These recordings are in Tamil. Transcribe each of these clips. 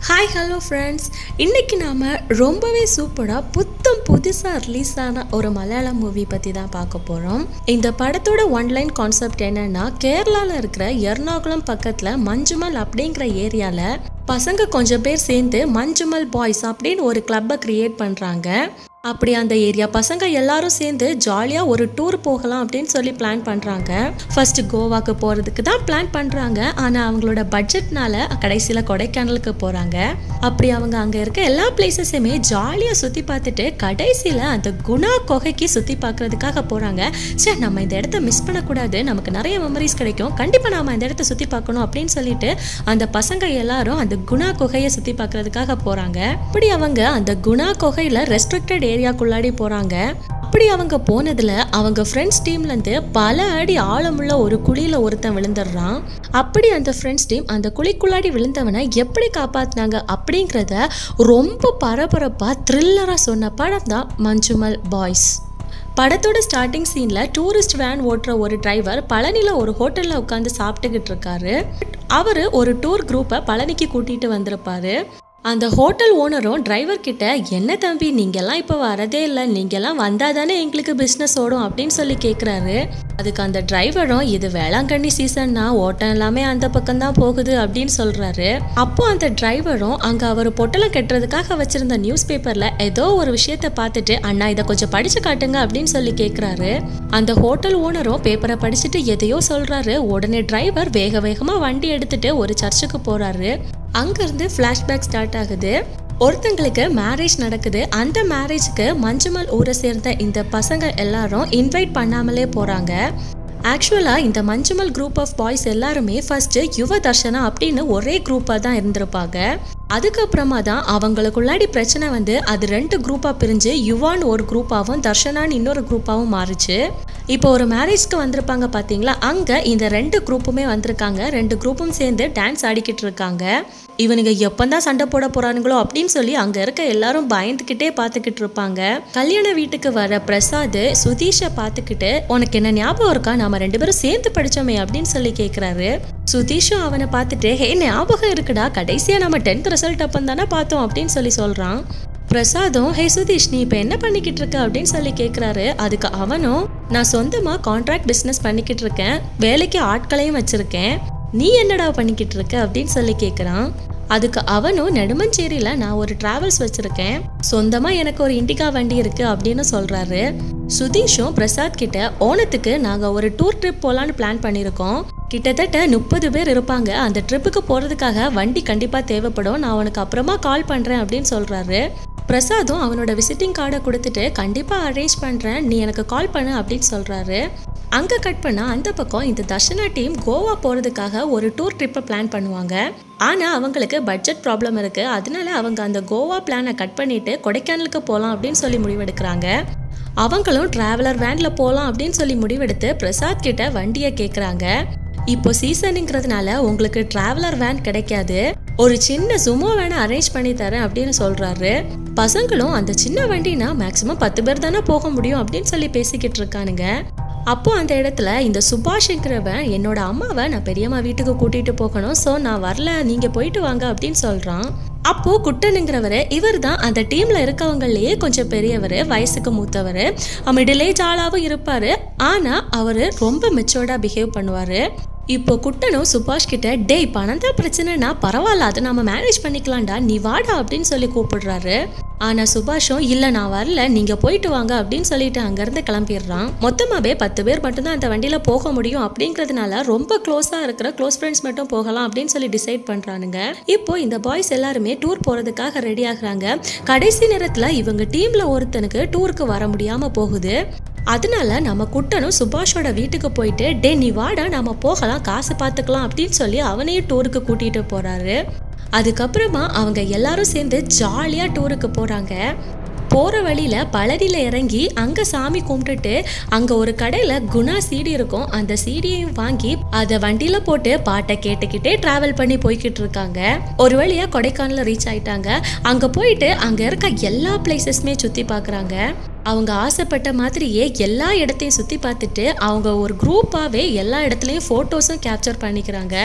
ஹாய் ஹலோ ஃப்ரெண்ட்ஸ் இன்றைக்கி நாம் ரொம்பவே சூப்பராக புத்தம் புதுசாக ரிலீஸ் ஆன ஒரு மலையாளம் மூவி பற்றி தான் பார்க்க போகிறோம் இந்த படத்தோட ஒன்லைன் கான்செப்ட் என்னன்னா கேரளாவில் இருக்கிற எர்ணாகுளம் பக்கத்தில் மஞ்சுமல் அப்படிங்கிற ஏரியாவில் பசங்க கொஞ்சம் பேர் சேர்ந்து மஞ்சுமல் பாய்ஸ் அப்படின்னு ஒரு கிளப்பை க்ரியேட் பண்ணுறாங்க அப்படி அந்த ஏரியா பசங்க எல்லாரும் சேர்ந்து ஜாலியாக ஒரு டூர் போகலாம் அப்படின்னு சொல்லி பிளான் பண்ணுறாங்க ஃபர்ஸ்ட் கோவாக்கு போகிறதுக்கு தான் பிளான் பண்ணுறாங்க ஆனால் அவங்களோட பட்ஜெட்னால கடைசியில் கொடைக்கானலுக்கு போகிறாங்க அப்படி அவங்க அங்கே இருக்க எல்லா பிளேசஸுமே ஜாலியாக சுற்றி பார்த்துட்டு கடைசியில் அந்த குணா குகைக்கு சுற்றி பார்க்கறதுக்காக போகிறாங்க சே நம்ம இந்த இடத்த மிஸ் பண்ணக்கூடாது நமக்கு நிறைய மெமரிஸ் கிடைக்கும் கண்டிப்பாக நாம இந்த இடத்த சுற்றி பார்க்கணும் அப்படின்னு சொல்லிட்டு அந்த பசங்க எல்லாரும் அந்த குணா குகையை சுற்றி பார்க்கறதுக்காக போகிறாங்க அப்படி அவங்க அந்த குணா குகையில் ரெஸ்ட்ரிக்டட் ஏரியாக்குள்ளாடி போகிறாங்க அப்படி அவங்க போனதுல அவங்க ஃப்ரெண்ட்ஸ் டீம்லேருந்து பல அடி ஆழமுள்ள ஒரு குழியில் ஒருத்தன் விழுந்துடுறான் அப்படி அந்த ஃப்ரெண்ட்ஸ் டீம் அந்த குழிக்குள்ளாடி விழுந்தவனை எப்படி காப்பாத்தினாங்க அப்படிங்கிறத ரொம்ப பரபரப்பாக த்ரில்லராக சொன்ன படம் தான் மஞ்சுமல் பாய்ஸ் படத்தோட ஸ்டார்டிங் சீனில் டூரிஸ்ட் வேன் ஓட்டுற ஒரு டிரைவர் பழனியில் ஒரு ஹோட்டலில் உட்காந்து சாப்பிட்டுக்கிட்டு இருக்காரு அவர் ஒரு டூர் குரூப்பை பழனிக்கு கூட்டிகிட்டு வந்திருப்பாரு அந்த ஹோட்டல் ஓனரும் டிரைவர் கிட்ட என்ன தம்பி நீங்கெல்லாம் இப்போ வரதே இல்லை நீங்கெல்லாம் வந்தால் தானே எங்களுக்கு பிஸ்னஸ் ஓடும் அப்படின்னு சொல்லி கேட்குறாரு அதுக்கு அந்த டிரைவரும் இது வேளாங்கண்ணி சீசன்னா ஓட்டம் எல்லாமே அந்த பக்கம் தான் போகுது அப்படின்னு சொல்கிறாரு அப்போ அந்த டிரைவரும் அங்கே அவர் பொட்டலம் கட்டுறதுக்காக வச்சிருந்த நியூஸ் பேப்பரில் ஏதோ ஒரு விஷயத்த பார்த்துட்டு அண்ணா இதை கொஞ்சம் படிச்சு காட்டுங்க அப்படின்னு சொல்லி கேட்குறாரு அந்த ஹோட்டல் ஓனரும் பேப்பரை படிச்சுட்டு எதையோ சொல்கிறாரு உடனே டிரைவர் வேக வேகமாக வண்டி எடுத்துட்டு ஒரு சர்ச்சுக்கு போகிறாரு அங்கேருந்து ஃப்ளாஷ்பேக் ஸ்டார்ட் ஆகுது ஒருத்தங்களுக்கு மேரேஜ் நடக்குது அந்த மேரேஜ்க்கு மஞ்சுமல் ஊரை சேர்ந்த இந்த பசங்க எல்லாரும் இன்வைட் பண்ணாமலே போகிறாங்க ஆக்சுவலாக இந்த மஞ்சுமல் குரூப் ஆஃப் பாய்ஸ் எல்லாருமே ஃபர்ஸ்ட் யுவ தர்ஷனா அப்படின்னு ஒரே குரூப்பாக தான் இருந்திருப்பாங்க அதுக்கப்புறமா தான் அவங்களுக்குள்ளாடி பிரச்சனை வந்து அது ரெண்டு குரூப்பாக பிரிஞ்சு யுவான்னு ஒரு குரூப்பாகவும் தர்ஷனான்னு இன்னொரு குரூப்பாகவும் மாறுச்சு இப்போ ஒரு மேரேஜ்க்கு வந்திருப்பாங்க பார்த்தீங்களா அங்கே இந்த ரெண்டு குரூப்புமே வந்திருக்காங்க ரெண்டு குரூப்பும் சேர்ந்து டான்ஸ் ஆடிக்கிட்டு இருக்காங்க இவனுங்க எப்பந்தான் சண்டை போட போறானுங்களோ அப்படின்னு சொல்லி அங்கே இருக்க எல்லாரும் பயந்துக்கிட்டே பார்த்துக்கிட்டு இருப்பாங்க கல்யாண வீட்டுக்கு வர பிரசாத் சுதீஷை பார்த்துக்கிட்டு உனக்கு என்ன ஞாபகம் இருக்கா நாம ரெண்டு பேரும் சேர்ந்து படிச்சோமே அப்படின்னு சொல்லி கேட்குறாரு சுதீஷும் அவனை பார்த்துட்டு ஹே ஞாபகம் இருக்குடா கடைசியாக நம்ம டென்த் ரிசல்ட் அப்போ தானே பார்த்தோம் அப்படின்னு சொல்லி சொல்கிறான் பிரசாதும் ஹே சுதீஷ் நீ இப்போ என்ன பண்ணிக்கிட்டு இருக்க அப்படின்னு சொல்லி கேட்குறாரு அதுக்கு அவனும் நான் சொந்தமாக கான்ட்ராக்ட் பிஸ்னஸ் பண்ணிக்கிட்டு இருக்கேன் வேலைக்கு ஆட்களையும் வச்சுருக்கேன் நீ என்னடா பண்ணிக்கிட்டு இருக்க அப்படின்னு சொல்லி கேட்குறான் அதுக்கு அவனும் நெடுமஞ்சேரியில் நான் ஒரு டிராவல்ஸ் வச்சுருக்கேன் சொந்தமாக எனக்கு ஒரு இண்டிகா வண்டி இருக்குது அப்படின்னு சொல்கிறாரு சுதீஷும் பிரசாத் கிட்ட ஓணத்துக்கு நாங்கள் ஒரு டூர் ட்ரிப் போகலான்னு பிளான் பண்ணியிருக்கோம் கிட்டத்தட்ட முப்பது பேர் இருப்பாங்க அந்த ட்ரிப்புக்கு போகிறதுக்காக வண்டி கண்டிப்பாக தேவைப்படும் நான் உனக்கு அப்புறமா கால் பண்ணுறேன் அப்படின்னு சொல்கிறாரு பிரசாதும் அவனோட விசிட்டிங் கார்டை கொடுத்துட்டு கண்டிப்பாக அரேஞ்ச் பண்ணுறேன் நீ எனக்கு கால் பண்ணு அப்படின்னு சொல்கிறாரு அங்கே கட் பண்ணால் அந்த பக்கம் இந்த தர்ஷனா டீம் கோவா போகிறதுக்காக ஒரு டூர் ட்ரிப்பை பிளான் பண்ணுவாங்க ஆனால் அவங்களுக்கு பட்ஜெட் ப்ராப்ளம் இருக்குது அதனால அவங்க அந்த கோவா பிளானை கட் பண்ணிவிட்டு கொடைக்கானலுக்கு போகலாம் அப்படின்னு சொல்லி முடிவெடுக்கிறாங்க அவங்களும் டிராவலர் வேனில் போகலாம் அப்படின்னு சொல்லி முடிவெடுத்து பிரசாத் கிட்ட வண்டியை கேட்குறாங்க இப்போ சீசனுங்கிறதுனால உங்களுக்கு டிராவலர் வேன் கிடைக்காது ஒரு சின்ன சுமோ வேனை அரேஞ்ச் பண்ணி தரேன் அப்படின்னு சொல்றாரு பசங்களும் அந்த சின்ன வண்டினா மேக்சிமம் பத்து பேர் தானே போக முடியும் அப்படின்னு சொல்லி பேசிக்கிட்டு இருக்கானுங்க அப்போ அந்த இடத்துல இந்த சுபாஷ்ங்கிறவன் என்னோட அம்மாவை நான் பெரியம்மா வீட்டுக்கு கூட்டிட்டு போகணும் ஸோ நான் வரல நீங்க போயிட்டு வாங்க அப்படின்னு சொல்றான் அப்போ குட்டனுங்கிறவர் இவர் தான் அந்த டீம்ல இருக்கவங்களையே கொஞ்சம் பெரியவர் வயசுக்கு மூத்தவர் மிடில் ஏஜ் ஆளாவும் இருப்பாரு ஆனா அவரு ரொம்ப மெச்சோர்டா பிஹேவ் பண்ணுவாரு இப்போ குட்டனும் சுபாஷ் கிட்ட டேய் பணம் தான் பிரச்சனைனா பரவாயில்ல அதை நம்ம மேனேஜ் பண்ணிக்கலாம்டா நீ வாடா அப்படின்னு சொல்லி கூப்பிடுறாரு ஆனா சுபாஷும் இல்ல நான் வரல நீங்க போயிட்டு வாங்க அப்படின்னு சொல்லிட்டு அங்கிருந்து கிளம்பிடுறான் மொத்தமாவே பத்து பேர் மட்டும்தான் அந்த வண்டியில போக முடியும் அப்படிங்கிறதுனால ரொம்ப க்ளோஸா இருக்கிற க்ளோஸ் ஃப்ரெண்ட்ஸ் மட்டும் போகலாம் அப்படின்னு சொல்லி டிசைட் பண்றானுங்க இப்போ இந்த பாய்ஸ் எல்லாருமே டூர் போறதுக்காக ரெடி ஆகுறாங்க கடைசி நேரத்துல இவங்க டீம்ல ஒருத்தனுக்கு டூருக்கு வர முடியாம போகுது அதனால நம்ம குட்டனும் சுபாஷோட வீட்டுக்கு போயிட்டு டே நீ வாடா நாம போகலாம் காசு பார்த்துக்கலாம் அப்படின்னு சொல்லி அவனையும் டூருக்கு கூட்டிட்டு போறாரு அதுக்கப்புறமா அவங்க எல்லாரும் சேர்ந்து ஜாலியாக டூருக்கு போகிறாங்க போகிற வழியில் பழனியில் இறங்கி அங்கே சாமி கும்பிட்டுட்டு அங்கே ஒரு கடையில் குணா சீடி இருக்கும் அந்த சீடியையும் வாங்கி அதை வண்டியில் போட்டு பாட்டை கேட்டுக்கிட்டே ட்ராவல் பண்ணி போய்கிட்டு இருக்காங்க ஒரு வழியாக கொடைக்கானல் ரீச் ஆயிட்டாங்க அங்கே போயிட்டு அங்கே இருக்க எல்லா பிளேசஸுமே சுற்றி பார்க்குறாங்க அவங்க ஆசைப்பட்ட மாதிரியே எல்லா இடத்தையும் சுற்றி பார்த்துட்டு அவங்க ஒரு குரூப்பாகவே எல்லா இடத்துலையும் ஃபோட்டோஸும் கேப்சர் பண்ணிக்கிறாங்க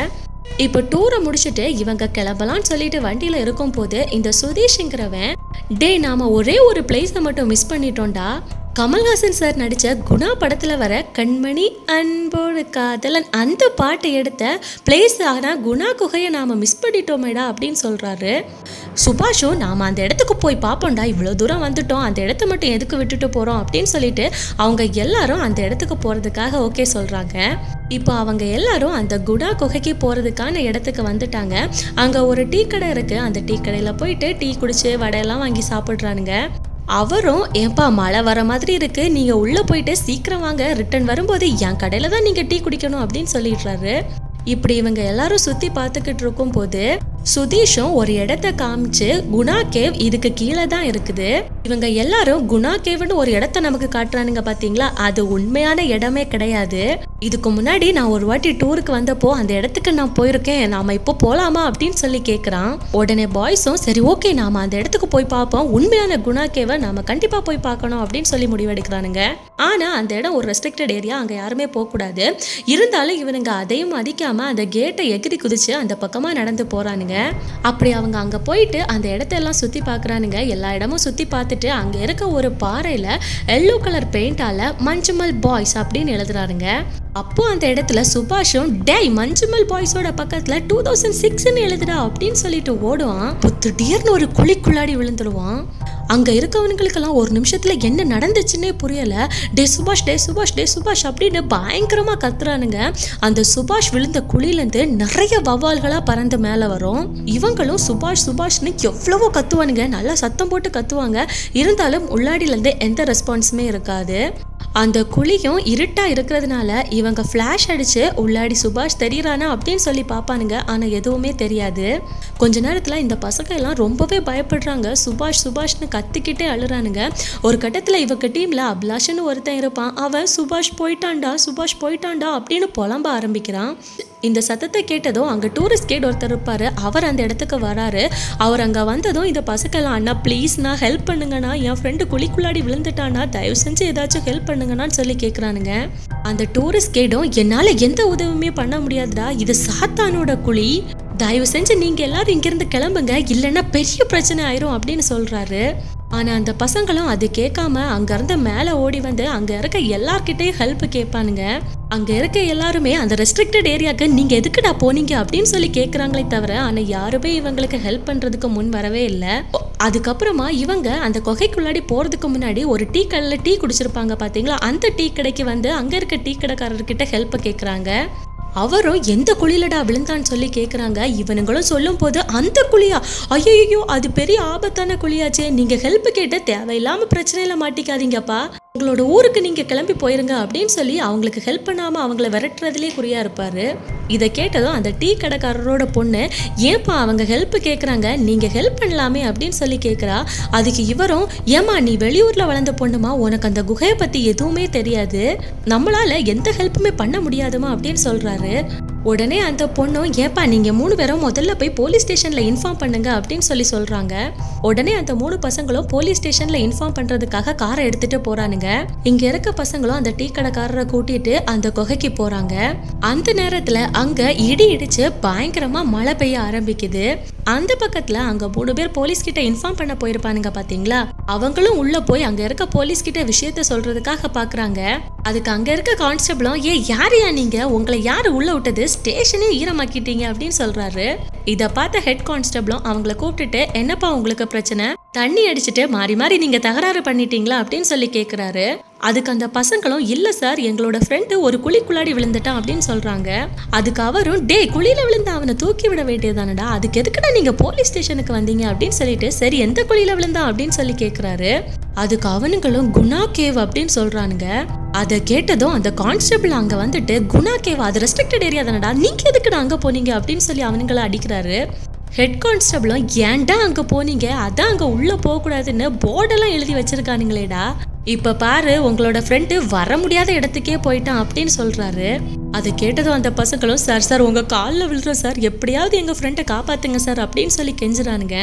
இப்போ டூரை முடிச்சுட்டு இவங்க கிளம்பலாம்னு சொல்லிட்டு வண்டியில இருக்கும் போது இந்த சுதீஷ்ங்கிறவன் டே நாம ஒரே ஒரு பிளேஸை மட்டும் மிஸ் பண்ணிட்டோம்டா கமல்ஹாசன் சார் நடித்த குணா படத்தில் வர கண்மணி அன்போடு காதலன் அந்த பாட்டை எடுத்த பிளேஸ் ஆனால் குணா குகையை நாம் மிஸ் பண்ணிட்டோமேடா அப்படின்னு சொல்கிறாரு சுபாஷும் நாம் அந்த இடத்துக்கு போய் பார்ப்போம்டா இவ்வளோ தூரம் வந்துட்டோம் அந்த இடத்த மட்டும் எதுக்கு விட்டுட்டு போகிறோம் அப்படின்னு சொல்லிட்டு அவங்க எல்லாரும் அந்த இடத்துக்கு போகிறதுக்காக ஓகே சொல்கிறாங்க இப்போ அவங்க எல்லாரும் அந்த குணா குகைக்கு போகிறதுக்கான இடத்துக்கு வந்துட்டாங்க அங்கே ஒரு டீ கடை இருக்குது அந்த டீ கடையில் போயிட்டு டீ குடிச்சு வடையெல்லாம் வாங்கி சாப்பிட்றானுங்க அவரும் ஏன்பா மழை வர மாதிரி இருக்கு நீங்க உள்ள போயிட்டு சீக்கிரம் வாங்க ரிட்டர்ன் வரும்போது என் கடையில தான் நீங்க டீ குடிக்கணும் அப்படின்னு சொல்லிடுறாரு இப்படி இவங்க எல்லாரும் சுத்தி பார்த்துக்கிட்டு இருக்கும் போது சுதீஷும் ஒரு இடத்த காமிச்சு குணா கேவ் இதுக்கு கீழே தான் இருக்குது இவங்க எல்லாரும் குணா கேவ்னு ஒரு இடத்த நமக்கு காட்டுறானுங்க பாத்தீங்களா அது உண்மையான இடமே கிடையாது இதுக்கு முன்னாடி நான் ஒரு வாட்டி டூருக்கு வந்தப்போ அந்த இடத்துக்கு நான் போயிருக்கேன் நாம இப்போ போலாமா அப்படின்னு சொல்லி கேக்குறான் உடனே பாய்ஸும் சரி ஓகே நாம அந்த இடத்துக்கு போய் பார்ப்போம் உண்மையான குணா கேவை நாம கண்டிப்பா போய் பார்க்கணும் அப்படின்னு சொல்லி முடிவெடுக்கிறானுங்க ஆனா அந்த இடம் ஒரு ரெஸ்ட்ரிக்டட் ஏரியா அங்க யாருமே போகக்கூடாது இருந்தாலும் இவனுங்க அதையும் மதிக்காம அந்த கேட்டை எகிரி குதிச்சு அந்த பக்கமா நடந்து போறானுங்க அப்படி அவங்க அங்க போயிட்டு அந்த இடத்தெல்லாம் சுத்தி பார்க்கறானுங்க எல்லா இடமும் சுத்தி பார்த்துட்டு அங்க இருக்க ஒரு பாறையில எல்லோ கலர் பெயிண்டால மஞ்சுமல் பாய்ஸ் அப்படின்னு எழுதுறாருங்க அப்போ அந்த இடத்துல சுபாஷும் டேய் மஞ்சுமல் பாய்ஸோட பக்கத்துல டூ தௌசண்ட் சிக்ஸ்ன்னு எழுதுடா அப்படின்னு சொல்லிட்டு ஓடுவான் இப்போ திடீர்னு ஒரு குழிக்குள்ளாடி விழுந்துடுவான் அங்க இருக்கவனுங்களுக்கெல்லாம் ஒரு நிமிஷத்துல என்ன நடந்துச்சுன்னே புரியல டே சுபாஷ் டே சுபாஷ் டே சுபாஷ் அப்படின்னு பயங்கரமா கத்துறானுங்க அந்த சுபாஷ் விழுந்த குழியிலேருந்து நிறைய வவ்வால்களா பறந்து மேல வரும் இவங்களும் சுபாஷ் சுபாஷ்னு எவ்வளவோ கத்துவானுங்க நல்லா சத்தம் போட்டு கத்துவாங்க இருந்தாலும் உள்ளாடியில இருந்து எந்த ரெஸ்பான்ஸுமே இருக்காது அந்த குழியும் இருட்டா இருக்கிறதுனால இவங்க ஃப்ளாஷ் அடிச்சு உள்ளாடி சுபாஷ் தெரியறானா அப்படின்னு சொல்லி பார்ப்பானுங்க ஆனா எதுவுமே தெரியாது கொஞ்ச நேரத்துல இந்த பசங்க எல்லாம் ரொம்பவே பயப்படுறாங்க சுபாஷ் சுபாஷ்னு கத்திக்கிட்டே அழுறானுங்க ஒரு கட்டத்துல இவங்க டீம்ல அபிலாஷ்னு ஒருத்தன் இருப்பான் அவன் சுபாஷ் போயிட்டான்டா சுபாஷ் போயிட்டான்டா அப்படின்னு புலம்ப ஆரம்பிக்கிறான் இந்த சத்தத்தை கேட்டதும் அங்க டூரிஸ்ட் கைட் ஒருத்தர் இருப்பாரு அவர் அந்த இடத்துக்கு வராரு அவர் அங்க வந்ததும் இந்த பசங்கெல்லாம் அண்ணா ப்ளீஸ் நான் ஹெல்ப் பண்ணுங்கண்ணா என் ஃப்ரெண்டு குழிக்குள்ளாடி விழுந்துட்டானா தயவு செஞ்சு ஏதாச்சும் ஹெல்ப் பண்ணுங்கண்ணான்னு சொல்லி கேக்குறானுங்க அந்த டூரிஸ்ட் கைடும் என்னால எந்த உதவியுமே பண்ண முடியாதுடா இது சாத்தானோட குழி தயவு செஞ்சு நீங்க எல்லாரும் இங்கிருந்து கிளம்புங்க இல்லைன்னா பெரிய பிரச்சனை ஆயிரும் அப்படின்னு சொல்றாரு ஆனா அந்த பசங்களும் அது கேட்காம அங்க இருந்து மேல ஓடி வந்து அங்க இருக்க எல்லார்கிட்டயும் ஹெல்ப் கேட்பானுங்க அங்க இருக்க எல்லாருமே அந்த ரெஸ்ட்ரிக்டட் ஏரியாக்கு நீங்க எதுக்குடா போனீங்க அப்படின்னு சொல்லி கேக்குறாங்களே தவிர ஆனா யாருமே இவங்களுக்கு ஹெல்ப் பண்றதுக்கு முன் வரவே இல்லை அதுக்கப்புறமா இவங்க அந்த குகைக்குள்ளாடி போறதுக்கு முன்னாடி ஒரு டீ கடையில் டீ குடிச்சிருப்பாங்க பாத்தீங்களா அந்த டீ கடைக்கு வந்து அங்க இருக்க டீ கடைக்காரர்கிட்ட ஹெல்ப் கேக்குறாங்க அவரும் எந்த குழியிலடா விழுந்தான்னு சொல்லி கேக்குறாங்க இவனுங்களும் சொல்லும் போது அந்த குழியா ஐயோ அது பெரிய ஆபத்தான குழியாச்சே நீங்க ஹெல்ப் கேட்டு தேவையில்லாம பிரச்சனையில மாட்டிக்காதீங்கப்பா உங்களோட ஊருக்கு நீங்க கிளம்பி போயிருங்க அப்படின்னு சொல்லி அவங்களுக்கு ஹெல்ப் பண்ணாம அவங்கள விரட்டுறதுலே குறியா இருப்பாரு இதை கேட்டதும் அந்த டீ கடைக்காரரோட பொண்ணு ஏன்பா அவங்க ஹெல்ப் கேக்குறாங்க நீங்க ஹெல்ப் பண்ணலாமே அப்படின்னு சொல்லி கேக்குறா அதுக்கு இவரும் ஏமா நீ வெளியூர்ல வளர்ந்த பொண்ணுமா உனக்கு அந்த குகையை பத்தி எதுவுமே தெரியாது நம்மளால எந்த ஹெல்ப்புமே பண்ண முடியாதுமா அப்படின்னு சொல்றாரு உடனே அந்த பொண்ணும் ஏப்பா நீங்க மூணு பேரும் முதல்ல போய் போலீஸ் ஸ்டேஷன்ல இன்ஃபார்ம் பண்ணுங்க அப்படின்னு சொல்லி சொல்றாங்க உடனே அந்த மூணு பசங்களும் போலீஸ் ஸ்டேஷன்ல இன்ஃபார்ம் பண்றதுக்காக காரை எடுத்துட்டு போறானுங்க இங்க இருக்க பசங்களும் அந்த டீ கடைக்காரரை கூட்டிட்டு அந்த குகைக்கு போறாங்க அந்த நேரத்துல அங்க இடி இடிச்சு பயங்கரமா மழை பெய்ய ஆரம்பிக்குது அந்த பக்கத்துல அங்க மூணு பேர் போலீஸ் கிட்ட இன்ஃபார்ம் பண்ண போயிருப்பானுங்க பாத்தீங்களா அவங்களும் உள்ள போய் அங்க இருக்க போலீஸ் கிட்ட விஷயத்த சொல்றதுக்காக பாக்குறாங்க அதுக்கு அங்க இருக்க கான்ஸ்டபிளும் ஏ யாரையா நீங்க உங்களை யாரு உள்ள விட்டது ஸ்டேஷனே ஈரமாக்கிட்டீங்க அப்படின்னு சொல்றாரு இத பார்த்த ஹெட் கான்ஸ்டபிளும் அவங்கள கூப்பிட்டுட்டு என்னப்பா உங்களுக்கு பிரச்சனை தண்ணி அடிச்சுட்டு மாறி மாறி நீங்க தகராறு பண்ணிட்டீங்களா அப்படின்னு சொல்லி கேக்குறாரு அதுக்கு அந்த பசங்களும் இல்ல சார் எங்களோட ஃப்ரெண்டு ஒரு குழிக்குள்ளாடி விழுந்துட்டான் அப்படின்னு சொல்றாங்க அதுக்கு அவரும் டே குழியில விழுந்த அவனை தூக்கி விட வேண்டியதானடா அதுக்கு எதுக்குடா நீங்க போலீஸ் ஸ்டேஷனுக்கு வந்தீங்க அப்படின்னு சொல்லிட்டு சரி எந்த குழியில விழுந்தான் அப்படின்னு சொல்லி கேக்குறாரு அதுக்கு அவனுங்களும் குணா கேவ் அப்படின்னு சொல்றானுங்க அதை கேட்டதும் அந்த கான்ஸ்டபிள் அங்க வந்துட்டு குணா கேவ் அது ரெஸ்ட்ரிக்டட் ஏரியா தானடா நீங்க எதுக்குடா அங்க போனீங்க அப்படின்னு சொல்லி அவனுங்களை அடிக்கிறாரு ஹெட் கான்ஸ்டபிளும் ஏன்டா அங்க போனீங்க அதான் அங்க உள்ள போக கூடாதுன்னு போர்டெல்லாம் எழுதி வச்சிருக்கானுங்களேடா இப்ப பாரு உங்களோட ஃப்ரெண்டு வர முடியாத இடத்துக்கே போயிட்டான் அப்படின்னு சொல்றாரு அதை கேட்டதும் அந்த பசங்களும் சார் சார் உங்க காலில் விழுறோம் சார் எப்படியாவது எங்க ஃப்ரெண்டை காப்பாத்துங்க சார் அப்படின்னு சொல்லி கெஞ்சுறானுங்க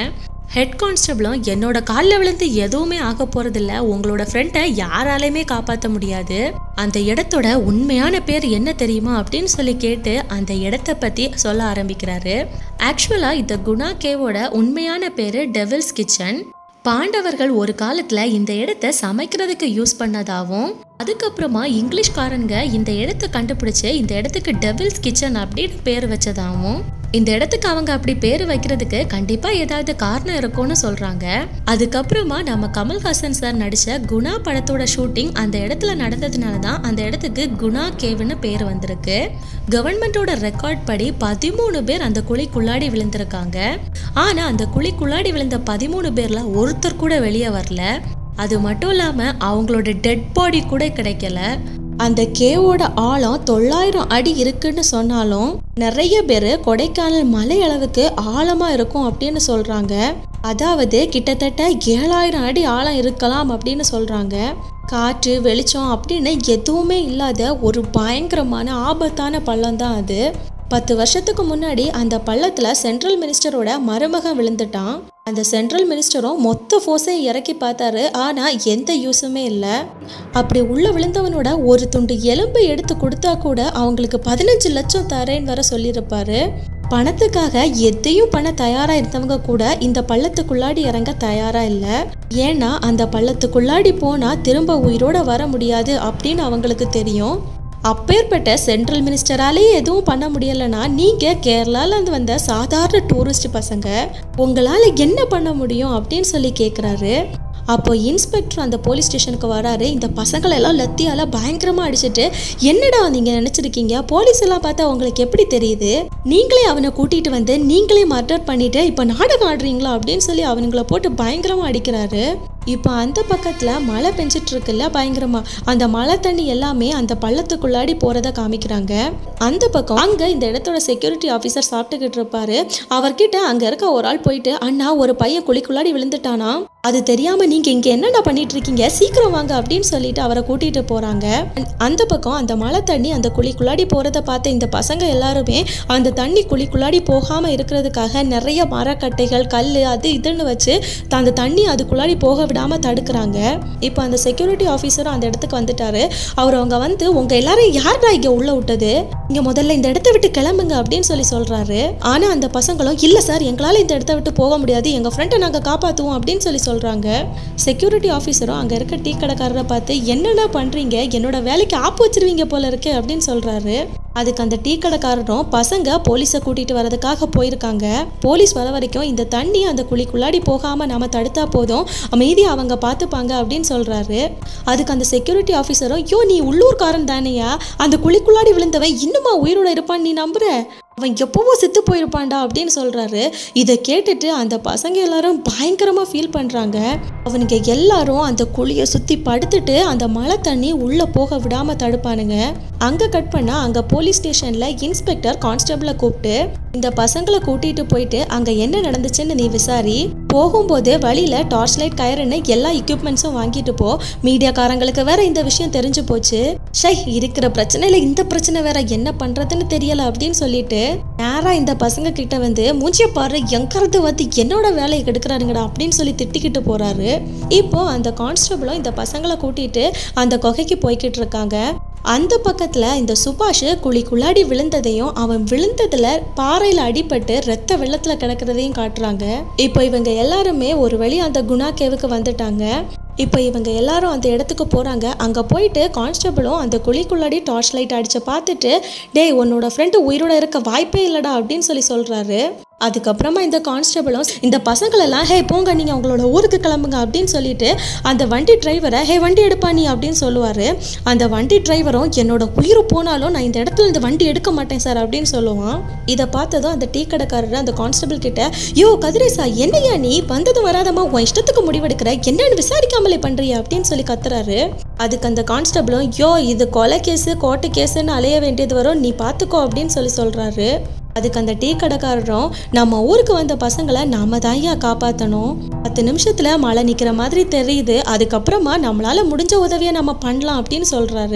ஹெட் கான்ஸ்டபிளும் என்னோட காலில் விழுந்து எதுவுமே ஆக போறதில்ல உங்களோட ஃப்ரெண்டை யாராலையுமே காப்பாற்ற முடியாது அந்த இடத்தோட உண்மையான பேர் என்ன தெரியுமா அப்படின்னு சொல்லி கேட்டு அந்த இடத்த பத்தி சொல்ல ஆரம்பிக்கிறாரு ஆக்சுவலா இந்த குணா கேவோட உண்மையான பேரு டெவில்ஸ் கிச்சன் பாண்டவர்கள் ஒரு காலத்துல இந்த இடத்த சமைக்கிறதுக்கு யூஸ் பண்ணதாவும் அதுக்கப்புறமா இங்கிலீஷ்காரங்க இந்த இடத்த கண்டுபிடிச்சு இந்த இடத்துக்கு டெவில்ஸ் கிச்சன் அப்படின்னு பேர் வச்சதாவும் இந்த இடத்துக்கு அவங்க அப்படி பேர் வைக்கிறதுக்கு கண்டிப்பா ஏதாவது காரணம் இருக்கும்னு சொல்றாங்க அதுக்கப்புறமா நம்ம கமல்ஹாசன் சார் நடிச்ச குணா படத்தோட ஷூட்டிங் அந்த இடத்துல நடந்ததுனால தான் அந்த இடத்துக்கு குணா கேவ்னு பேர் வந்திருக்கு கவர்மெண்டோட ரெக்கார்ட் படி பதிமூணு பேர் அந்த குழிக்குள்ளாடி விழுந்திருக்காங்க ஆனா அந்த குழிக்குள்ளாடி விழுந்த பதிமூணு பேர்ல ஒருத்தர் கூட வெளியே வரல அது மட்டும் இல்லாம அவங்களோட டெட் பாடி கூட கிடைக்கல அந்த கேவோட ஆழம் தொள்ளாயிரம் அடி இருக்குன்னு சொன்னாலும் நிறைய பேர் கொடைக்கானல் மலை அளவுக்கு ஆழமா இருக்கும் அப்படின்னு சொல்றாங்க அதாவது கிட்டத்தட்ட ஏழாயிரம் அடி ஆழம் இருக்கலாம் அப்படின்னு சொல்றாங்க காற்று வெளிச்சம் அப்படின்னு எதுவுமே இல்லாத ஒரு பயங்கரமான ஆபத்தான பள்ளம் தான் அது பத்து வருஷத்துக்கு முன்னாடி அந்த பள்ளத்துல சென்ட்ரல் மினிஸ்டரோட மருமகன் விழுந்துட்டான் அந்த சென்ட்ரல் மினிஸ்டரும் மொத்த ஃபோர்ஸையும் இறக்கி பார்த்தாரு ஆனா எந்த யூஸுமே இல்லை அப்படி உள்ள விழுந்தவனோட ஒரு துண்டு எலும்பை எடுத்து கொடுத்தா கூட அவங்களுக்கு பதினஞ்சு லட்சம் தரேன்னு வர சொல்லியிருப்பாரு பணத்துக்காக எதையும் பண்ண தயாரா இருந்தவங்க கூட இந்த பள்ளத்துக்குள்ளாடி இறங்க தயாரா இல்லை ஏன்னா அந்த பள்ளத்துக்குள்ளாடி போனா திரும்ப உயிரோட வர முடியாது அப்படின்னு அவங்களுக்கு தெரியும் அப்பேற்பட்ட சென்ட்ரல் மினிஸ்டராலே எதுவும் பண்ண முடியலைன்னா நீங்கள் கேரளாலேருந்து வந்த சாதாரண டூரிஸ்ட் பசங்க உங்களால் என்ன பண்ண முடியும் அப்படின்னு சொல்லி கேட்குறாரு அப்போ இன்ஸ்பெக்டர் அந்த போலீஸ் ஸ்டேஷனுக்கு வராரு இந்த பசங்களை எல்லாம் லத்தியால பயங்கரமாக அடிச்சிட்டு என்னடா நீங்கள் நினச்சிருக்கீங்க போலீஸ் எல்லாம் பார்த்தா உங்களுக்கு எப்படி தெரியுது நீங்களே அவனை கூட்டிகிட்டு வந்து நீங்களே மர்டர் பண்ணிட்டு இப்போ நாடகம் ஆடுறீங்களா அப்படின்னு சொல்லி அவனுங்கள போட்டு பயங்கரமாக அடிக்கிறாரு இப்போ அந்த பக்கத்தில் மழை பெஞ்சிட்டு இருக்குல்ல பயங்கரமா அந்த மழை தண்ணி எல்லாமே அந்த பள்ளத்துக்குள்ளாடி போகிறத காமிக்கிறாங்க அந்த பக்கம் அங்கே இந்த இடத்தோட செக்யூரிட்டி ஆஃபீஸர் சாப்பிட்டுக்கிட்டு இருப்பாரு அவர்கிட்ட அங்கே இருக்க ஒரு ஆள் போயிட்டு அண்ணா ஒரு பையன் குழிக்குள்ளாடி விழுந்துட்டானா அது தெரியாம நீங்க இங்க என்னடா பண்ணிட்டு இருக்கீங்க சீக்கிரம் வாங்க அப்படின்னு சொல்லிட்டு அவரை கூட்டிட்டு போறாங்க அந்த பக்கம் அந்த மழை தண்ணி அந்த குழிக்குள்ளாடி போறத பார்த்த இந்த பசங்க எல்லாருமே அந்த தண்ணி குழிக்குள்ளாடி போகாம இருக்கிறதுக்காக நிறைய மரக்கட்டைகள் கல் அது இதுன்னு வச்சு த- அந்த தண்ணி அதுக்குள்ளாடி போக விடாம தடுக்கிறாங்க இப்போ அந்த செக்யூரிட்டி ஆஃபீஸரும் அந்த இடத்துக்கு வந்துட்டாரு அவர் அவங்க வந்து உங்க எல்லாரும் யார்டா இங்க உள்ள விட்டது இங்க முதல்ல இந்த இடத்த விட்டு கிளம்புங்க அப்படின்னு சொல்லி சொல்றாரு ஆனா அந்த பசங்களும் இல்ல சார் எங்களால இந்த இடத்த விட்டு போக முடியாது எங்க ஃப்ரெண்டை நாங்க காப்பாத்துவோம் அப்படின்னு சொல்லி சொல்றாங்க செக்யூரிட்டி ஆஃபீஸரும் அங்க இருக்க டீ கடைக்காரரை பார்த்து என்னடா பண்றீங்க என்னோட வேலைக்கு ஆப்பு வச்சிருவீங்க போல இருக்கு அப்படின்னு சொல்றாரு அதுக்கு அந்த டீ கடைக்காரரும் பசங்க போலீஸை கூட்டிட்டு வரதுக்காக போயிருக்காங்க போலீஸ் வர வரைக்கும் இந்த தண்ணி அந்த குழிக்குள்ளாடி போகாம நாம தடுத்தா போதும் அமைதியா அவங்க பார்த்துப்பாங்க அப்படின்னு சொல்றாரு அதுக்கு அந்த செக்யூரிட்டி ஆஃபீஸரும் ஐயோ நீ உள்ளூர்காரன் தானேயா அந்த குழிக்குள்ளாடி விழுந்தவன் இன்னுமா உயிரோட இருப்பான்னு நீ நம்புற அவன் எப்பவோ செத்து போயிருப்பான்டா அப்படின்னு சொல்றாரு இதை கேட்டுட்டு அந்த பசங்க எல்லாரும் பயங்கரமா ஃபீல் பண்றாங்க அவனுங்க எல்லாரும் அந்த குழியை சுத்தி படுத்துட்டு அந்த மழை தண்ணி உள்ள போக விடாம தடுப்பானுங்க அங்க கட் பண்ணா அங்க போலீஸ் ஸ்டேஷன்ல இன்ஸ்பெக்டர் கான்ஸ்டபிளை கூப்பிட்டு இந்த பசங்களை கூட்டிட்டு போயிட்டு அங்க என்ன நடந்துச்சுன்னு நீ விசாரி போகும்போது வழியில டார்ச் லைட் கயருன்னு எல்லா எக்யூப்மெண்ட்ஸும் வாங்கிட்டு போ மீடியாக்காரங்களுக்கு வேற இந்த விஷயம் தெரிஞ்சு போச்சு ஷை இருக்கிற பிரச்சனையில இந்த பிரச்சனை வேற என்ன பண்றதுன்னு தெரியல அப்படின்னு சொல்லிட்டு நேரா இந்த பசங்க கிட்ட வந்து மூஞ்சிய பாரு எங்கிறது வந்து என்னோட வேலையை கெடுக்கிறாருங்கடா அப்படின்னு சொல்லி திட்டிக்கிட்டு போறாரு இப்போ அந்த கான்ஸ்டபிளும் இந்த பசங்களை கூட்டிட்டு அந்த குகைக்கு போய்கிட்டு இருக்காங்க அந்த பக்கத்துல இந்த சுபாஷ் குழிக்குள்ளாடி விழுந்ததையும் அவன் விழுந்ததுல பாறையில அடிபட்டு ரத்த வெள்ளத்துல கிடக்கிறதையும் காட்டுறாங்க இப்போ இவங்க எல்லாருமே ஒரு வழி அந்த குணா கேவுக்கு வந்துட்டாங்க இப்போ இவங்க எல்லாரும் அந்த இடத்துக்கு போகிறாங்க அங்கே போயிட்டு கான்ஸ்டபிளும் அந்த குழிக்குள்ளாடி டார்ச் லைட் அடிச்சு பார்த்துட்டு டேய் உன்னோட ஃப்ரெண்டு உயிரோட இருக்க வாய்ப்பே இல்லைடா அப்படின்னு சொல்லி சொல்கிறாரு அதுக்கப்புறமா இந்த கான்ஸ்டபிளும் இந்த பசங்களெல்லாம் ஹே போங்க நீங்கள் உங்களோட ஊருக்கு கிளம்புங்க அப்படின்னு சொல்லிட்டு அந்த வண்டி டிரைவரை ஹே வண்டி எடுப்பா நீ அப்படின்னு சொல்லுவார் அந்த வண்டி டிரைவரும் என்னோட உயிர் போனாலும் நான் இந்த இடத்துல இந்த வண்டி எடுக்க மாட்டேன் சார் அப்படின்னு சொல்லுவான் இதை பார்த்ததும் அந்த டீ கடைக்காரர் அந்த கான்ஸ்டபிள் கிட்ட யோ கதிரேசா என்னையா நீ வந்ததும் வராதமா உன் இஷ்டத்துக்கு முடிவெடுக்கிற என்னன்னு விசாரிக்காமலே பண்றியா அப்படின்னு சொல்லி கத்துறாரு அதுக்கு அந்த கான்ஸ்டபிளும் யோ இது கொலை கேஸு கோர்ட்டு கேஸுன்னு அலைய வேண்டியது வரும் நீ பார்த்துக்கோ அப்படின்னு சொல்லி சொல்றாரு அதுக்கு அந்த டீ கடைக்காரரும் நம்ம ஊருக்கு வந்த பசங்களை நாம தான் ஐயா காப்பாற்றணும் பத்து நிமிஷத்துல மழை நிற்கிற மாதிரி தெரியுது அதுக்கப்புறமா நம்மளால முடிஞ்ச உதவியை நம்ம பண்ணலாம் அப்படின்னு சொல்றாரு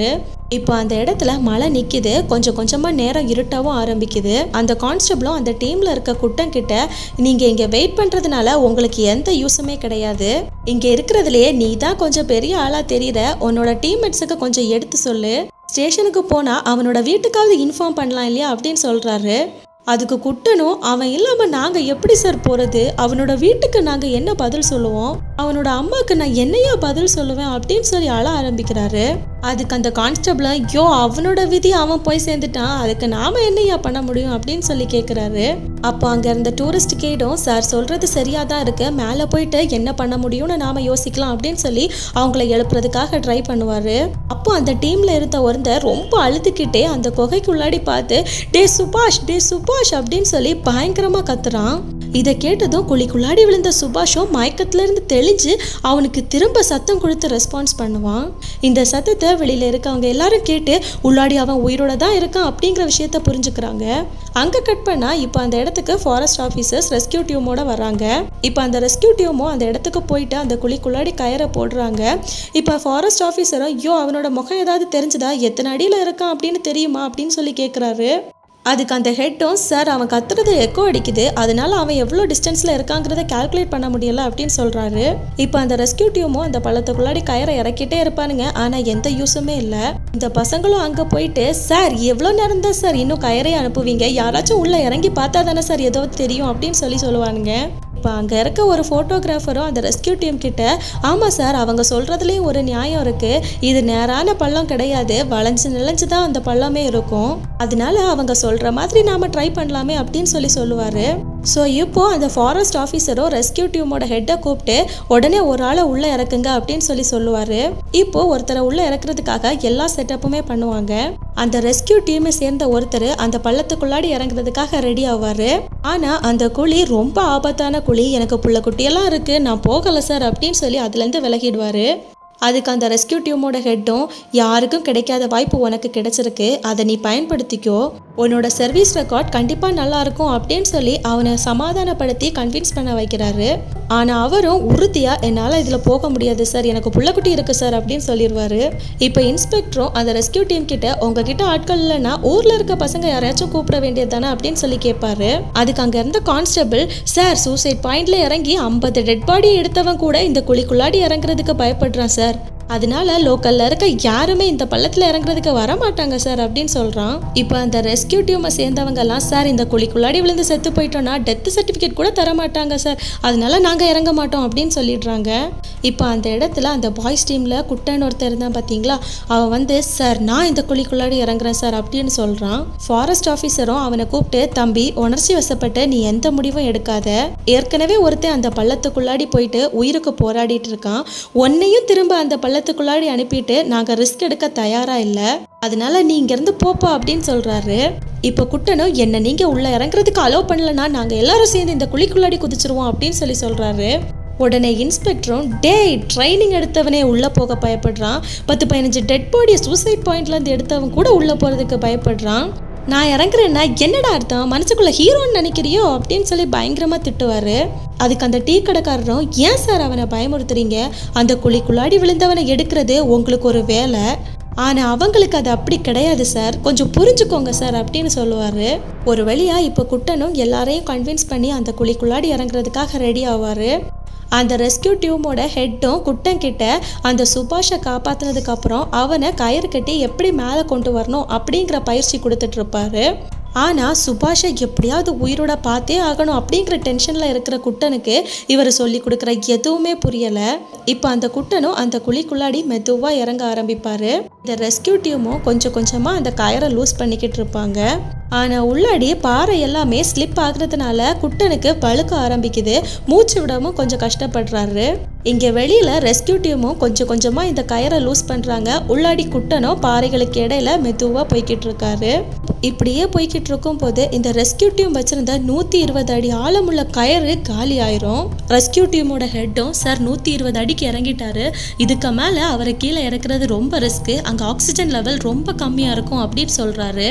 இப்போ அந்த இடத்துல மழை நிக்குது கொஞ்சம் கொஞ்சமா நேரம் இருட்டவும் ஆரம்பிக்குது அந்த கான்ஸ்டபிளும் அந்த டீம்ல இருக்க குட்டம் கிட்ட நீங்க இங்க வெயிட் பண்றதுனால உங்களுக்கு எந்த யூஸுமே கிடையாது இங்க இருக்கிறதுலயே நீ தான் கொஞ்சம் பெரிய ஆளா தெரியற உன்னோட டீம்மேட்ஸுக்கு கொஞ்சம் எடுத்து சொல்லு ஸ்டேஷனுக்கு போனா அவனோட வீட்டுக்காவது இன்ஃபார்ம் பண்ணலாம் இல்லையா அப்படின்னு சொல்றாரு அதுக்கு குட்டனும் அவன் இல்லாம நாங்க எப்படி சார் போறது அவனோட வீட்டுக்கு நாங்க என்ன பதில் சொல்லுவோம் அவனோட அம்மாக்கு நான் என்னையா பதில் சொல்லுவேன் அப்படின்னு சொல்லி அழ ஆரம்பிக்கிறாரு அதுக்கு அந்த கான்ஸ்டபிள் ஐயோ அவனோட விதி அவன் போய் சேர்ந்துட்டான் அதுக்கு நாம என்னையா பண்ண முடியும் அப்படின்னு சொல்லி கேக்குறாரு அப்போ அங்க இருந்த டூரிஸ்ட் கேடும் சார் சொல்றது சரியா தான் இருக்கு மேலே போயிட்டு என்ன பண்ண முடியும்னு நாம யோசிக்கலாம் அப்படின்னு சொல்லி அவங்கள எழுப்புறதுக்காக ட்ரை பண்ணுவாரு அப்போ அந்த டீம்ல இருந்த ஒருத்தர் ரொம்ப அழுதுகிட்டே அந்த குகைக்குள்ளாடி பார்த்து டே சுபாஷ் டே சுபாஷ் அப்படின்னு சொல்லி பயங்கரமா கத்துறான் இதை கேட்டதும் குழிக்குள்ளாடி விழுந்த சுபாஷும் மயக்கத்துல இருந்து தெளிஞ்சு அவனுக்கு திரும்ப சத்தம் கொடுத்து ரெஸ்பான்ஸ் பண்ணுவான் இந்த சத்தத்தை வெளியில இருக்கவங்க எல்லாரும் கேட்டு உள்ளாடி அவன் உயிரோட தான் இருக்கான் அப்படிங்கிற விஷயத்த புரிஞ்சுக்கிறாங்க அங்க கட் பண்ணா இப்போ அந்த இடத்துக்கு ஃபாரஸ்ட் ஆஃபீஸர்ஸ் ரெஸ்கியூ டியூமோட வராங்க இப்போ அந்த ரெஸ்கியூ டியூமும் அந்த இடத்துக்கு போயிட்டு அந்த குழிக்குள்ளாடி கயரை போடுறாங்க இப்போ ஃபாரஸ்ட் ஆஃபீஸரும் ஐயோ அவனோட முகம் ஏதாவது தெரிஞ்சுதா எத்தனை அடியில் இருக்கான் அப்படின்னு தெரியுமா அப்படின்னு சொல்லி கேட்குறாரு அதுக்கு அந்த ஹெட்டும் சார் அவன் கத்துறது எக்கோ அடிக்குது அதனால அவன் எவ்வளோ டிஸ்டன்ஸில் இருக்காங்கிறத கால்குலேட் பண்ண முடியல அப்படின்னு சொல்கிறாரு இப்போ அந்த ரெஸ்கியூ டியூமும் அந்த பள்ளத்துக்குள்ளாடி கயரை இறக்கிட்டே இருப்பானுங்க ஆனால் எந்த யூஸுமே இல்லை இந்த பசங்களும் அங்கே போயிட்டு சார் எவ்வளோ நேரம் தான் சார் இன்னும் கயரை அனுப்புவீங்க யாராச்சும் உள்ளே இறங்கி பார்த்தா தானே சார் ஏதோ தெரியும் அப்படின்னு சொல்லி சொல்லுவானுங்க இப்போ அங்கே இருக்க ஒரு ஃபோட்டோகிராஃபரும் அந்த ரெஸ்கியூ டீம் கிட்ட ஆமாம் சார் அவங்க சொல்கிறதுலேயும் ஒரு நியாயம் இருக்குது இது நேரான பள்ளம் கிடையாது வளைஞ்சு நிலைஞ்சு தான் அந்த பள்ளமே இருக்கும் அதனால அவங்க சொல்கிற மாதிரி நாம் ட்ரை பண்ணலாமே அப்படின்னு சொல்லி சொல்லுவார் ஸோ இப்போ அந்த ஃபாரஸ்ட் ஆஃபீஸரும் ரெஸ்கியூ டீமோட ஹெட்டை கூப்பிட்டு உடனே ஒரு ஆளை உள்ளே இறக்குங்க அப்படின்னு சொல்லி சொல்லுவார் இப்போ ஒருத்தரை உள்ளே இறக்குறதுக்காக எல்லா செட்டப்புமே பண்ணுவாங்க அந்த ரெஸ்கியூ டீமை சேர்ந்த ஒருத்தர் அந்த பள்ளத்துக்குள்ளாடி இறங்குறதுக்காக ரெடி ஆவார் ஆனால் அந்த குழி ரொம்ப ஆபத்தான குழி எனக்கு புள்ள குட்டியெல்லாம் இருக்குது நான் போகலை சார் அப்படின்னு சொல்லி அதுலேருந்து விலகிடுவார் அதுக்கு அந்த ரெஸ்கியூ டீமோட ஹெட்டும் யாருக்கும் கிடைக்காத வாய்ப்பு உனக்கு கிடைச்சிருக்கு அதை நீ பயன்படுத்திக்கோ உன்னோட சர்வீஸ் ரெக்கார்ட் கண்டிப்பாக நல்லா இருக்கும் அப்படின்னு சொல்லி அவனை சமாதானப்படுத்தி கன்வின்ஸ் பண்ண வைக்கிறாரு ஆனால் அவரும் உறுதியாக என்னால் இதில் போக முடியாது சார் எனக்கு புள்ளக்குட்டி இருக்கு சார் அப்படின்னு சொல்லிடுவாரு இப்போ இன்ஸ்பெக்டரும் அந்த ரெஸ்கியூ டீம் கிட்ட உங்ககிட்ட ஆட்கள் இல்லைன்னா ஊரில் இருக்க பசங்க யாரையாச்சும் கூப்பிட வேண்டியது தானே அப்படின்னு சொல்லி கேட்பாரு அதுக்கு அங்கே இருந்த கான்ஸ்டபிள் சார் சூசைட் பாயிண்ட்ல இறங்கி ஐம்பது டெட் பாடி எடுத்தவன் கூட இந்த குழிக்குள்ளாடி இறங்குறதுக்கு பயப்படுறான் சார் அதனால லோக்கல்ல இருக்க யாருமே இந்த பள்ளத்துல இறங்குறதுக்கு வர மாட்டாங்க சார் அப்படின்னு சொல்றான் இப்போ அந்த ரெஸ்கியூ டீமை சேர்ந்தவங்க எல்லாம் சார் இந்த குழிக்குள்ளாடி விழுந்து செத்து போயிட்டோம்னா டெத் சர்டிஃபிகேட் கூட தர மாட்டாங்க சார் அதனால நாங்க இறங்க மாட்டோம் அப்படின்னு சொல்லிடுறாங்க இப்போ அந்த இடத்துல அந்த பாய்ஸ் டீம்ல குட்டன் ஒருத்தர் இருந்தான் பாத்தீங்களா அவன் வந்து சார் நான் இந்த குழிக்குள்ளாடி இறங்குறேன் சார் அப்படின்னு சொல்றான் ஃபாரஸ்ட் ஆஃபீஸரும் அவனை கூப்பிட்டு தம்பி உணர்ச்சி வசப்பட்டு நீ எந்த முடிவும் எடுக்காத ஏற்கனவே ஒருத்தன் அந்த பள்ளத்துக்குள்ளாடி போயிட்டு உயிருக்கு போராடிட்டு இருக்கான் உன்னையும் திரும்ப அந்த பள்ளத்துக்குள்ளாடி அனுப்பிட்டு நாங்க ரிஸ்க் எடுக்க தயாரா இல்ல அதனால நீ இங்கிருந்து போப்பா அப்படின்னு சொல்றாரு இப்போ குட்டனும் என்ன நீங்க உள்ள இறங்குறதுக்கு அலோவ் பண்ணலன்னா நாங்க எல்லாரும் சேர்ந்து இந்த குழிக்குள்ளாடி குதிச்சிருவோம் அப்படின்னு சொல்லி சொல்றாரு உடனே இன்ஸ்பெக்டரும் டேய் ட்ரைனிங் எடுத்தவனே உள்ளே போக பயப்படுறான் பத்து பதினஞ்சு டெட் பாடியை சூசைட் பாயிண்ட்லேருந்து எடுத்தவன் கூட உள்ளே போகிறதுக்கு பயப்படுறான் நான் இறங்குறேன்னா என்னடா அர்த்தம் மனசுக்குள்ள ஹீரோன்னு நினைக்கிறியோ அப்படின்னு சொல்லி பயங்கரமாக திட்டுவார் அதுக்கு அந்த டீ கடைக்காரரும் ஏன் சார் அவனை பயமுறுத்துறீங்க அந்த குழிக்குள்ளாடி விழுந்தவனை எடுக்கிறது உங்களுக்கு ஒரு வேலை ஆனால் அவங்களுக்கு அது அப்படி கிடையாது சார் கொஞ்சம் புரிஞ்சுக்கோங்க சார் அப்படின்னு சொல்லுவார் ஒரு வழியாக இப்போ குட்டனும் எல்லாரையும் கன்வின்ஸ் பண்ணி அந்த குழிக்குள்ளாடி இறங்குறதுக்காக ரெடி ஆவார் அந்த ரெஸ்கியூ டியூமோட ஹெட்டும் குட்டங்கிட்ட அந்த சுபாஷை காப்பாற்றினதுக்கு அப்புறம் அவனை கயிறு கட்டி எப்படி மேலே கொண்டு வரணும் அப்படிங்கிற பயிற்சி கொடுத்துட்டு இருப்பாரு ஆனால் சுபாஷை எப்படியாவது உயிரோட பார்த்தே ஆகணும் அப்படிங்கிற டென்ஷனில் இருக்கிற குட்டனுக்கு இவர் சொல்லி கொடுக்குற எதுவுமே புரியலை இப்போ அந்த குட்டனும் அந்த குழிக்குள்ளாடி மெதுவாக இறங்க ஆரம்பிப்பார் இந்த ரெஸ்கியூ டீமும் கொஞ்சம் கொஞ்சமாக அந்த கயரை லூஸ் பண்ணிக்கிட்டு இருப்பாங்க ஆனால் உள்ளாடி பாறை எல்லாமே ஸ்லிப் ஆகுறதுனால குட்டனுக்கு பழுக்க ஆரம்பிக்குது மூச்சு விடாமல் கொஞ்சம் கஷ்டப்படுறாரு இங்கே வெளியில் ரெஸ்கியூ டீமும் கொஞ்சம் கொஞ்சமாக இந்த கயரை லூஸ் பண்ணுறாங்க உள்ளாடி குட்டனும் பாறைகளுக்கு இடையில மெதுவாக போய்கிட்டு இருக்காரு இப்படியே போய்கிட்டு இருக்கும்போது இந்த ரெஸ்கியூ டீம் வச்சிருந்த நூற்றி இருபது அடி ஆழமுள்ள கயறு காலி ஆயிரும் ரெஸ்கியூ டீமோட ஹெட்டும் சார் நூற்றி இருபது அடிக்கு இறங்கிட்டாரு இதுக்கு மேலே அவரை கீழே இறக்குறது ரொம்ப ரிஸ்க்கு அங்கே ஆக்சிஜன் லெவல் ரொம்ப கம்மியாக இருக்கும் அப்படின்னு சொல்கிறாரு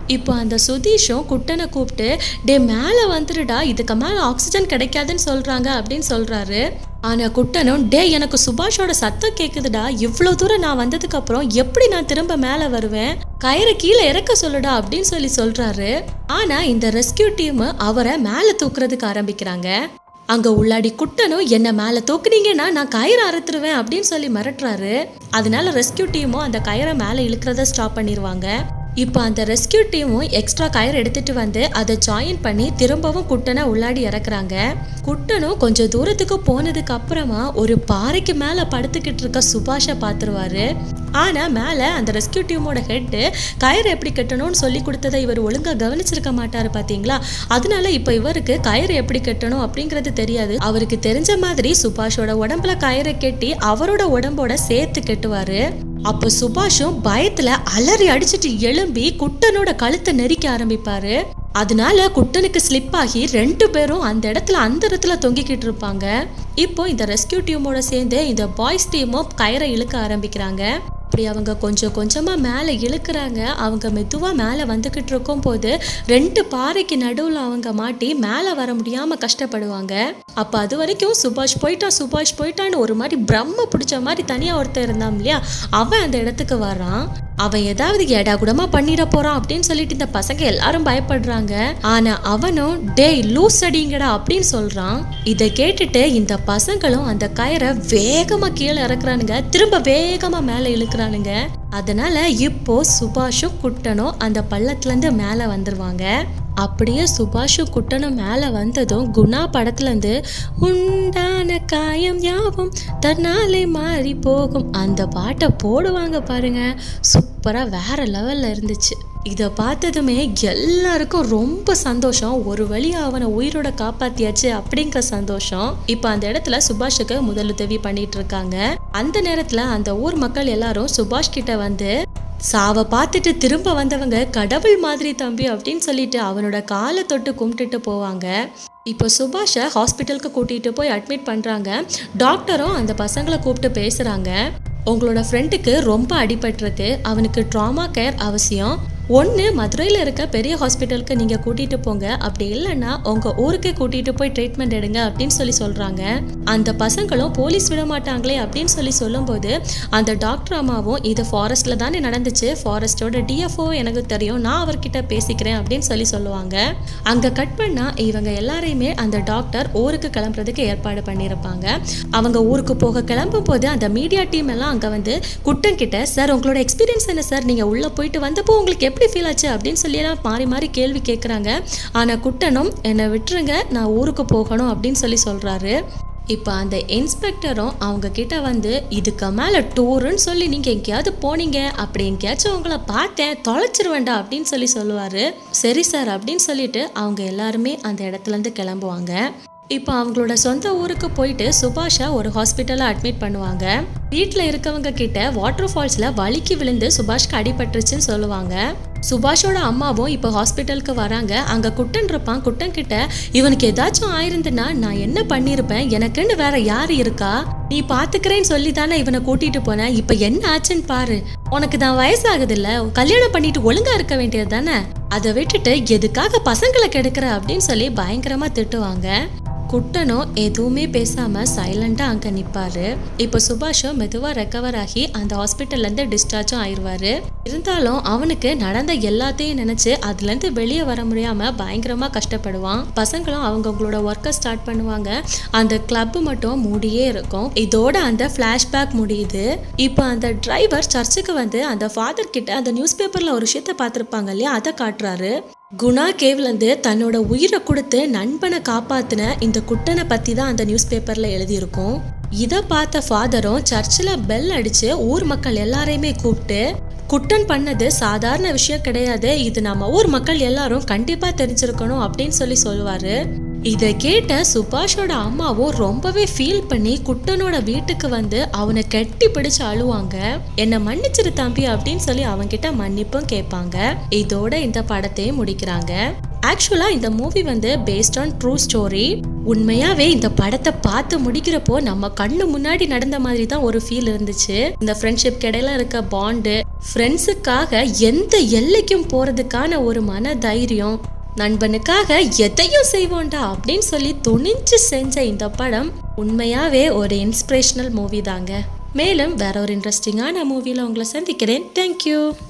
இப்போ அந்த சுதீஷும் குட்டனை கூப்பிட்டு டே மேலே வந்துடுடா இதுக்கு மேலே ஆக்சிஜன் கிடைக்காதுன்னு சொல்கிறாங்க அப்படின்னு சொல்கிறாரு ஆனால் குட்டனும் டே எனக்கு சுபாஷோட சத்தம் கேட்குதுடா இவ்வளோ தூரம் நான் வந்ததுக்கு அப்புறம் எப்படி நான் திரும்ப மேலே வருவேன் கயிறை கீழே இறக்க சொல்லுடா அப்படின்னு சொல்லி சொல்கிறாரு ஆனால் இந்த ரெஸ்கியூ டீம் அவரை மேலே தூக்குறதுக்கு ஆரம்பிக்கிறாங்க அங்க உள்ளாடி குட்டனும் என்ன மேல தூக்குனீங்கன்னா நான் கயிறு அறுத்துருவேன் அப்படின்னு சொல்லி மிரட்டுறாரு அதனால ரெஸ்கியூ டீமும் அந்த கயிறை மேல இழுக்கிறத ஸ்டாப் பண்ணிடுவாங்க இப்போ அந்த ரெஸ்கியூ டீமும் எக்ஸ்ட்ரா கயிறு எடுத்துட்டு வந்து அதை ஜாயின் பண்ணி திரும்பவும் குட்டனை உள்ளாடி இறக்குறாங்க குட்டனும் கொஞ்சம் தூரத்துக்கு போனதுக்கு அப்புறமா ஒரு பாறைக்கு மேல படுத்துக்கிட்டு இருக்க சுபாஷை பார்த்துருவாரு ஆனா மேல அந்த ரெஸ்கியூ டீமோட ஹெட்டு கயிறு எப்படி கட்டணும்னு சொல்லி கொடுத்ததை இவர் ஒழுங்கா கவனிச்சிருக்க மாட்டாரு பாத்தீங்களா அதனால இப்போ இவருக்கு கயிறு எப்படி கட்டணும் அப்படிங்கிறது தெரியாது அவருக்கு தெரிஞ்ச மாதிரி சுபாஷோட உடம்புல கயிறை கட்டி அவரோட உடம்போட சேர்த்து கட்டுவாரு அப்ப சுபாஷும் பயத்துல அலறி அடிச்சிட்டு எழும்பி குட்டனோட கழுத்தை நெரிக்க ஆரம்பிப்பாரு அதனால குட்டனுக்கு ஸ்லிப் ஆகி ரெண்டு பேரும் அந்த இடத்துல அந்த இடத்துல தொங்கிக்கிட்டு இருப்பாங்க இப்போ இந்த ரெஸ்கியூ டீமோட சேர்ந்து இந்த பாய்ஸ் டீமும் கயிறை இழுக்க ஆரம்பிக்கிறாங்க அப்படி அவங்க கொஞ்சம் கொஞ்சமா மேலே இழுக்கிறாங்க அவங்க மெதுவா மேலே வந்துக்கிட்டு இருக்கும் போது ரெண்டு பாறைக்கு நடுவில் அவங்க மாட்டி மேலே வர முடியாம கஷ்டப்படுவாங்க அப்போ அது வரைக்கும் சுபாஷ் போயிட்டான் சுபாஷ் போயிட்டான்னு ஒரு மாதிரி பிரம்ம பிடிச்ச மாதிரி தனியா ஒருத்தர் இருந்தான் இல்லையா அவன் அந்த இடத்துக்கு வரான் அவன் ஏதாவது எடா கூடமா பண்ணிட போறான் அப்படின்னு சொல்லிட்டு இந்த பசங்க எல்லாரும் பயப்படுறாங்க ஆனா அவனும் டேய் லூஸ் அடிங்கடா அப்படின்னு சொல்றான் இதை கேட்டுட்டு இந்த பசங்களும் அந்த கயிறை வேகமா கீழே இறக்குறானுங்க திரும்ப வேகமா மேலே இழுக்கிறானுங்க அதனால இப்போ சுபாஷும் குட்டனும் அந்த பள்ளத்துல இருந்து மேலே வந்துருவாங்க அப்படியே சுபாஷும் குட்டனும் மேலே வந்ததும் குணா படத்துலேருந்து உண்டான காயம் யாவும் தன்னாலே மாறி போகும் அந்த பாட்டை போடுவாங்க பாருங்க சூப்பராக வேற லெவலில் இருந்துச்சு இதை பார்த்ததுமே எல்லாருக்கும் ரொம்ப சந்தோஷம் ஒரு வழியா அவனை உயிரோட காப்பாத்தியாச்சு அப்படிங்கிற சந்தோஷம் இப்போ அந்த இடத்துல சுபாஷுக்கு முதலுதவி பண்ணிட்டு இருக்காங்க அந்த நேரத்துல அந்த ஊர் மக்கள் எல்லாரும் சுபாஷ் கிட்ட வந்து சாவை பார்த்துட்டு திரும்ப வந்தவங்க கடவுள் மாதிரி தம்பி அப்படின்னு சொல்லிட்டு அவனோட காலை தொட்டு கும்பிட்டுட்டு போவாங்க இப்போ சுபாஷை ஹாஸ்பிட்டலுக்கு கூட்டிகிட்டு போய் அட்மிட் பண்ணுறாங்க டாக்டரும் அந்த பசங்களை கூப்பிட்டு பேசுகிறாங்க உங்களோட ஃப்ரெண்டுக்கு ரொம்ப அடிபட்டிருக்கு அவனுக்கு ட்ராமா கேர் அவசியம் ஒன்று மதுரையில் இருக்க பெரிய ஹாஸ்பிட்டலுக்கு நீங்கள் கூட்டிகிட்டு போங்க அப்படி இல்லைன்னா உங்கள் ஊருக்கே கூட்டிகிட்டு போய் ட்ரீட்மெண்ட் எடுங்க அப்படின்னு சொல்லி சொல்கிறாங்க அந்த பசங்களும் போலீஸ் விட மாட்டாங்களே அப்படின்னு சொல்லி சொல்லும்போது அந்த டாக்டர் அம்மாவும் இது ஃபாரஸ்ட்டில் தானே நடந்துச்சு ஃபாரஸ்ட்டோட டிஎஃப்ஓ எனக்கு தெரியும் நான் அவர்கிட்ட பேசிக்கிறேன் அப்படின்னு சொல்லி சொல்லுவாங்க அங்கே கட் பண்ணால் இவங்க எல்லாரையுமே அந்த டாக்டர் ஊருக்கு கிளம்புறதுக்கு ஏற்பாடு பண்ணியிருப்பாங்க அவங்க ஊருக்கு போக கிளம்பும் போது அந்த மீடியா டீம் எல்லாம் அங்கே வந்து குட்டன் கிட்ட சார் உங்களோட எக்ஸ்பீரியன்ஸ் என்ன சார் நீங்கள் உள்ளே போயிட்டு வந்தப்போ உங்களுக்கு எப்படி ஃபீல் ஆச்சு அப்படின்னு சொல்லி எல்லாம் மாறி மாறி கேள்வி கேட்குறாங்க ஆனால் குட்டனும் என்னை விட்டுருங்க நான் ஊருக்கு போகணும் அப்படின்னு சொல்லி சொல்கிறாரு இப்போ அந்த இன்ஸ்பெக்டரும் அவங்க கிட்ட வந்து இதுக்கு மேலே டூருன்னு சொல்லி நீங்கள் எங்கேயாவது போனீங்க அப்படி எங்கேயாச்சும் உங்களை பார்த்தேன் தொலைச்சிருவேண்டா அப்படின்னு சொல்லி சொல்லுவார் சரி சார் அப்படின்னு சொல்லிட்டு அவங்க எல்லாருமே அந்த இடத்துலேருந்து கிளம்புவாங்க இப்போ அவங்களோட சொந்த ஊருக்கு போயிட்டு சுபாஷை ஒரு ஹாஸ்பிட்டலில் அட்மிட் பண்ணுவாங்க வீட்டில் இருக்கவங்க கிட்ட வாட்டர் ஃபால்ஸில் வலிக்கு விழுந்து சுபாஷ்க்கு அடிபட்டுருச்சுன்னு சொல்லுவாங்க சுபாஷோட அம்மாவும் இப்போ ஹாஸ்பிட்டலுக்கு வராங்க அங்கே குட்டன் இருப்பான் குட்டன் கிட்ட இவனுக்கு ஏதாச்சும் ஆயிருந்துன்னா நான் என்ன பண்ணியிருப்பேன் எனக்குன்னு வேற யார் இருக்கா நீ பாத்துக்கிறேன்னு சொல்லி தானே இவனை கூட்டிட்டு போன இப்போ என்ன ஆச்சுன்னு பாரு உனக்கு தான் வயசாகுது இல்ல கல்யாணம் பண்ணிட்டு ஒழுங்கா இருக்க வேண்டியது தானே அதை விட்டுட்டு எதுக்காக பசங்களை கெடுக்கிற அப்படின்னு சொல்லி பயங்கரமா திட்டுவாங்க குட்டனும் எதுவுமே பேசாம சைலண்டா அங்க நிப்பாரு இப்போ சுபாஷும் மெதுவா ரெக்கவர் ஆகி அந்த ஹாஸ்பிட்டல்ல இருந்து டிஸ்சார்ஜும் ஆயிருவாரு இருந்தாலும் அவனுக்கு நடந்த எல்லாத்தையும் நினைச்சு அதுல இருந்து வெளியே வர முடியாம பயங்கரமா கஷ்டப்படுவான் பசங்களும் அவங்கவுங்களோட ஒர்க்கை ஸ்டார்ட் பண்ணுவாங்க அந்த கிளப் மட்டும் மூடியே இருக்கும் இதோட அந்த ஃபிளாஷ்பேக் முடியுது இப்போ அந்த டிரைவர் சர்ச்சுக்கு வந்து அந்த ஃபாதர் கிட்ட அந்த நியூஸ் பேப்பர்ல ஒரு விஷயத்த பார்த்துருப்பாங்க இல்லையா அதை காட்டுறாரு குணா கேவ்லேருந்து தன்னோட உயிரை கொடுத்து நண்பனை காப்பாத்தின இந்த குட்டனை பத்தி தான் அந்த நியூஸ் பேப்பர்ல எழுதியிருக்கும் இதை பார்த்த ஃபாதரும் சர்ச்சில் பெல் அடிச்சு ஊர் மக்கள் எல்லாரையுமே கூப்பிட்டு குட்டன் பண்ணது சாதாரண விஷயம் கிடையாது இது நம்ம ஊர் மக்கள் எல்லாரும் கண்டிப்பா தெரிஞ்சிருக்கணும் அப்படின்னு சொல்லி சொல்லுவாரு இதை கேட்ட சுபாஷோட அம்மாவும் ரொம்பவே ஃபீல் பண்ணி குட்டனோட வீட்டுக்கு வந்து அவனை கட்டி பிடிச்சு அழுவாங்க என்னை மன்னிச்சிரு தம்பி அப்படின்னு சொல்லி அவன்கிட்ட மன்னிப்பும் கேட்பாங்க இதோட இந்த படத்தையும் முடிக்கிறாங்க ஆக்சுவலாக இந்த மூவி வந்து பேஸ்ட் ஆன் ட்ரூ ஸ்டோரி உண்மையாவே இந்த படத்தை பார்த்து முடிக்கிறப்போ நம்ம கண்ணு முன்னாடி நடந்த மாதிரி தான் ஒரு ஃபீல் இருந்துச்சு இந்த ஃப்ரெண்ட்ஷிப் இடையில இருக்க பாண்டு ஃப்ரெண்ட்ஸுக்காக எந்த எல்லைக்கும் போறதுக்கான ஒரு மன தைரியம் நண்பனுக்காக எதையும் செய்வோண்டா அப்படின்னு சொல்லி துணிஞ்சு செஞ்ச இந்த படம் உண்மையாவே ஒரு இன்ஸ்பிரேஷனல் மூவி தாங்க மேலும் வேற ஒரு இன்ட்ரெஸ்டிங்கான மூவியில் உங்களை சந்திக்கிறேன் தேங்க்யூ